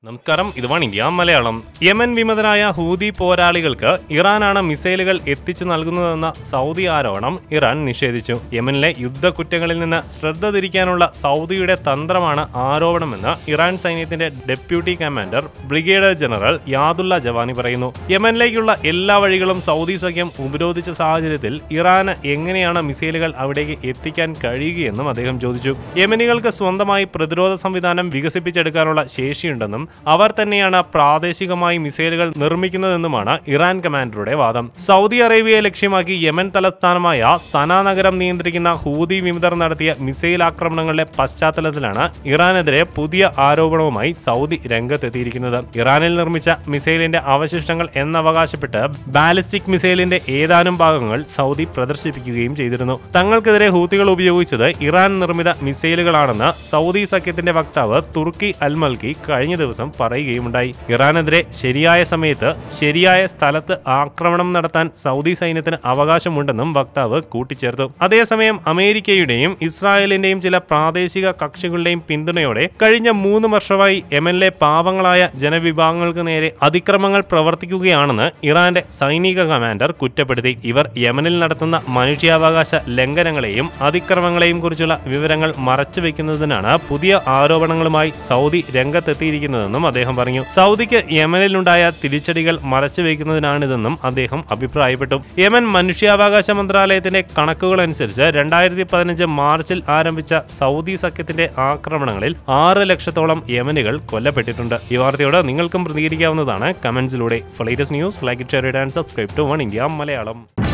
നമസ്കാരം ഇത് one India Malayalam Yemen വിമതരായ ഹൂതി പോരാളികൾക്ക് ഇറാനാണ് മിസൈലുകൾ എത്തിച്ചു നൽകുന്നതെന്ന സൗദി ആരോപണം ഇറാൻ നിഷേധിച്ചു യമനിലെ യുദ്ധക്കുറ്റങ്ങളിൽ നിന്ന് ശ്രദ്ധ തിരിക്കാനുള്ള സൗദിയുടെ തന്ത്രമാണ് ആരോപണമെന്ന് ഇറാൻ സൈന്യത്തിന്റെ deputy commander brigadier general Yadollah Javani പറയുന്നു യമനിലേക്കുള്ള എല്ലാ വഴികളും സൗദി സഖ്യം ഉപരോധിച്ച സാഹചര്യത്തിൽ ഇറാന് എങ്ങനെയാണ് മിസൈലുകൾ അവിടേക്ക് എത്തിക്കാൻ കഴിയുകയെന്നും അദ്ദേഹം ചോദിച്ചു യമനികൾക്ക് സ്വന്തമായി പ്രതിരോധ സംവിധാനം വികസിപ്പിച്ചെടുക്കാനുള്ള ശേഷിയുണ്ടെന്നും അവർ തന്നെയാണ് പ്രാദേശികമായി മിസൈലുകൾ നിർമ്മിക്കുന്നതെന്നുമാണ് ഇറാൻ കമാൻഡറുടെ വാദം സൗദി അറേബ്യയെ ലക്ഷ്യമാക്കി യമൻ തലസ്ഥാനമായ സന നഗരം നിയന്ത്രിക്കുന്ന ഹൂതി വിമതർ നടത്തിയ മിസൈൽ ആക്രമണങ്ങളുടെ പശ്ചാത്തലത്തിലാണ് ഇറാനെതിരെ പുതിയ ആരോപണവുമായി സൗദി രംഗത്തെത്തിയിരിക്കുന്നത് ഇറാനിൽ നിർമ്മിച്ച മിസൈലിന്റെ അവശിഷ്ടങ്ങൾ എന്നവകാശപ്പെട്ട് ബാലിസ്റ്റിക് മിസൈലിന്റെ ഏതാനും ഭാഗങ്ങൾ സൗദി പ്രദർശിപ്പിക്കുകയും ചെയ്തിരുന്നു തങ്ങൾക്കെതിരെ ഹൂത്തികൾ ഉപയോഗിച്ചത് ഇറാൻ നിർമ്മിത മിസൈലുകളാണെന്ന് സൗദി സഖ്യത്തിന്റെ വക്താവ് തുർക്കി അൽ മൽക്കി കഴിഞ്ഞ ദിവസം പറയുകയുമുണ്ടായി ഇറാനെതിരെ ശരിയായ സമയത്ത് ശരിയായ സ്ഥലത്ത് ആക്രമണം നടത്താൻ സൗദി സൈന്യത്തിന് അവകാശമുണ്ടെന്നും വക്താവ് കൂട്ടിച്ചേർത്തു അതേസമയം അമേരിക്കയുടെയും ഇസ്രായേലിന്റെയും ചില പ്രാദേശിക കക്ഷികളുടെയും പിന്തുണയോടെ കഴിഞ്ഞ മൂന്ന് വർഷമായി യമനിലെ പാവങ്ങളായ ജനവിഭാഗങ്ങൾക്ക് നേരെ അതിക്രമങ്ങൾ പ്രവർത്തിക്കുകയാണെന്ന് ഇറാന്റെ സൈനിക കമാൻഡർ കുറ്റപ്പെടുത്തി ഇവർ യമനിൽ നടത്തുന്ന മനുഷ്യാവകാശ ലംഘനങ്ങളെയും അതിക്രമങ്ങളെയും കുറിച്ചുള്ള വിവരങ്ങൾ മറച്ചുവെക്കുന്നതിനാണ് പുതിയ ആരോപണങ്ങളുമായി സൗദി രംഗത്തെത്തിയിരിക്കുന്നതെന്നും അദ്ദേഹം പറഞ്ഞു സൗദിക്ക് യമനിലുണ്ടായ തിരിച്ചടികൾ മറച്ചുവെക്കുന്നതിനാണിതെന്നും അദ്ദേഹം അഭിപ്രായപ്പെട്ടു യമൻ മനുഷ്യാവകാശ മന്ത്രാലയത്തിന്റെ കണക്കുകൾ അനുസരിച്ച് രണ്ടായിരത്തി പതിനഞ്ച് മാർച്ചിൽ ആരംഭിച്ച സൗദി സഖ്യത്തിന്റെ ആക്രമണങ്ങളിൽ ആറ് ലക്ഷത്തോളം യമനികൾ കൊല്ലപ്പെട്ടിട്ടുണ്ട് ഈ വാർത്തയോട് നിങ്ങൾക്കും പ്രതികരിക്കാവുന്നതാണ് കമന്റ്സിലൂടെ ഫ്ലൈറ്റസ് news like share and subscribe to one India Malayalam